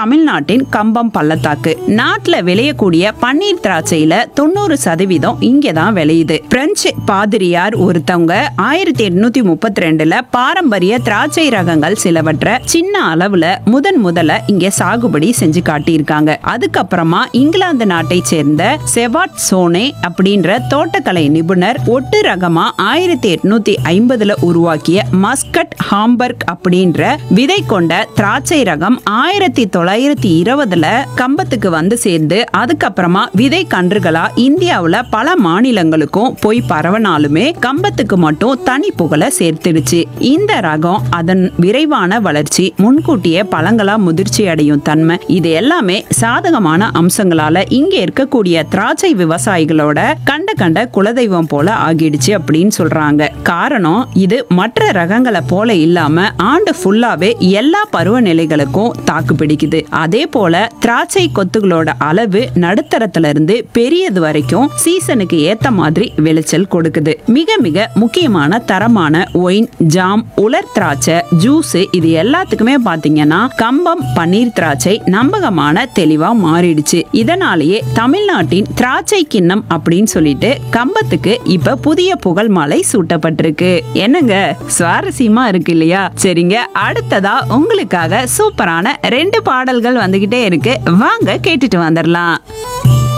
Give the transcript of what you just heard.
தமிழ்நாட்டின் கம்பம் பள்ளத்தாக்கு நாட்டுல விளையக்கூடிய பன்னீர் திராட்சையில தொண்ணூறு சதவீதம் இங்கே தான் விளையுது பிரெஞ்சு பாதிரியார் ஒருத்தவங்க ஆயிரத்தி எட்நூத்தி முப்பத்தி ரெண்டுல பாரம்பரிய திராட்சை ரகங்கள் சிலவற்றை சின்ன அளவுல முதன் முதல்ல இங்க சாகுபடி செஞ்சு காட்டியிருக்காங்க அதுக்கப்புறமா இங்கிலாந்து நாட்டை சேர்ந்த செவாட் சோனே அப்படின்ற தோட்டக்கலை நிபுணர் ஒட்டு ரகமா ஆயிரத்தி எட்நூத்தி ஐம்பதுல உருவாக்கிய மஸ்கட் ஹாம்பர்க் அப்படின்ற விதை கொண்ட திராட்சை ரகம் ஆயிரத்தி தொள்ளாயிரத்தி இருபதுல கம்பத்துக்கு வந்து சேர்ந்து அதுக்கப்புறமா விதை கன்றுகளா இந்தியாவுல பல மாநிலங்களுக்கும் போய் பரவனாலுமே கம்பத்துக்கு மட்டும் தனி புகழ சேர்த்துடுச்சு இந்த ரகம் அதன் விரைவான வளர்ச்சி முன்கூட்டியே பழங்களா முதிர்ச்சி அடையும் தன்மை இது எல்லாமே சாதகமான அம்சங்களால இங்க இருக்கக்கூடிய திராட்சை விவசாயிகளோட கண்ட கண்ட குலதெய்வம் போல ஆகிடுச்சு அப்படின்னு சொல்றாங்க காரணம் இது மற்ற ரகங்களை போல இல்லாம ஆண்டு ஃபுல்லாவே எல்லா பருவநிலைகளுக்கும் தாக்கு பிடிக்குது அதே போல திராட்சை கொத்துகளோட அளவு நடுத்தரத்துல இருந்து பெரியது வரைக்கும் சீசனுக்கு ஏத்த மாதிரி விளைச்சல் கொடுக்குது மிக மிக முக்கியமான தரமான ஒயின் ஜாம் உலர் திராட்சை ஜூஸ் இது எல்லாத்துக்குமே பாத்தீங்கன்னா கம்பம் பன்னீர் திராட்சை நம்பகமான தெளிவா மாறிடுச்சு இதனாலேயே தமிழ்நாட்டின் திராட்சை கிண்ணம் அப்படின்னு சொல்லிட்டு கம்பத்துக்கு இப்ப புதிய புகழ் மாலை சூட்டப்பட்டிருக்கு என்னங்க சுவாரஸ்யமா இருக்கு இல்லையா சரிங்க அடுத்ததா உங்களுக்காக சூப்பரான ரெண்டு பாடல்கள் வந்துகிட்டே இருக்கு வாங்க கேட்டுட்டு வந்துடலாம்